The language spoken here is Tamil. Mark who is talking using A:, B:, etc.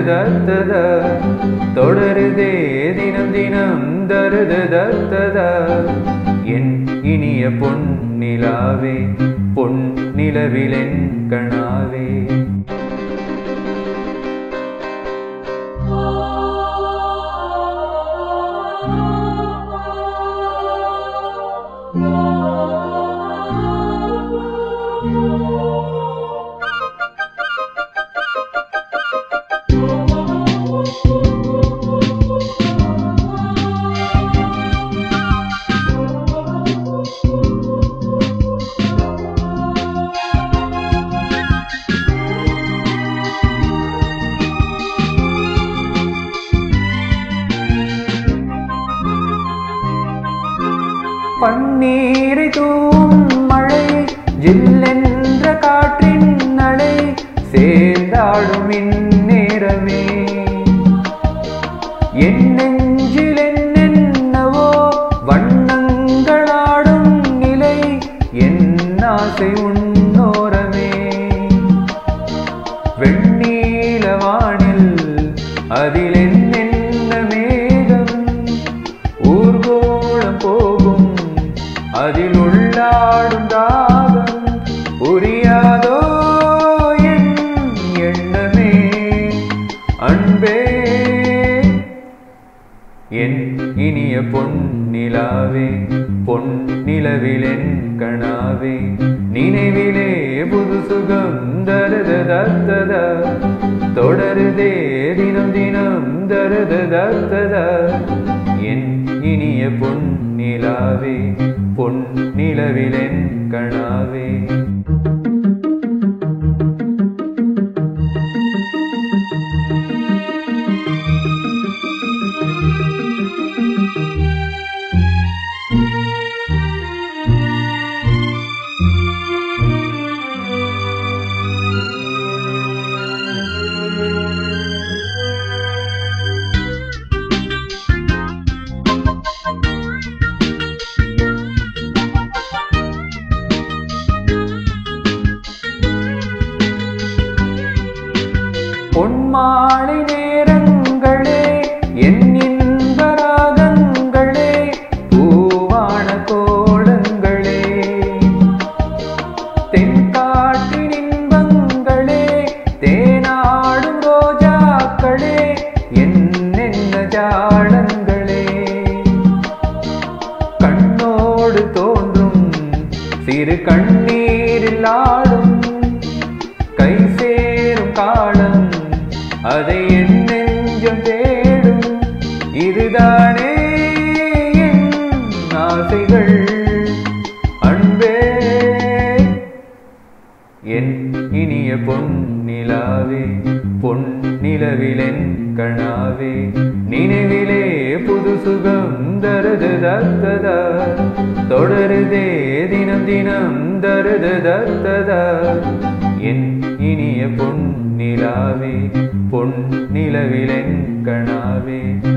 A: தத்தத தொடருதே தினம் தினம் தருது தத்தத என் இனிய பொன் நிலாவே பொன் நிலவிலென் கணாவே பன்னீரை தூவும் மழை ஜில்லென்ற காற்றின் நடை சேர்ந்தாடும் இந்நேரமே என் நெஞ்சில் என்னென்னவோ வண்ணங்களாடும் நிலை என் ஆசை உன்னோரமே வெண்ணீல வானில் அதில் என்னென்ன மேகம் ஊர்கோளம் போகும் அதில் உள்ளாடும் தாகம் புரியாதோ என் எண்ணமே அன்பே என் இனிய பொன் நிலாவே பொன் நிலவிலென் கணாவே நினைவிலே புது சுகம் தருத தத்தத தொடருதே தினம் தினம் தருத தத்தத என் இனிய பொன் நிலாவே பொன் நிலவிலென் கணாவே பொன்மாலை நேரங்களே என் இன்ப ராகங்களே பூவான கோலங்களே தென்காட்டின் இன்பங்களே தேனாடும் ரோஜாக்களே என்னென்ன ஜாலங்களே கண்ணோடு தோன்றும் சிறு கண்ணீரில் ஆடும் கை சேரும் காலம் அதை என் நெஞ்சம் தேடும் இதுதானே என் ஆசைகள் அன்பே என் இனிய பொன் நிலாவே பொன் நிலவிலென் கணாவே நினைவிலே புது சுகம் தருது தத்தத தொடருதே தினம் தினம் தருது தத்தத என் இனிய பொன் நிலாவே பொன் நிலவிலென் கணாவே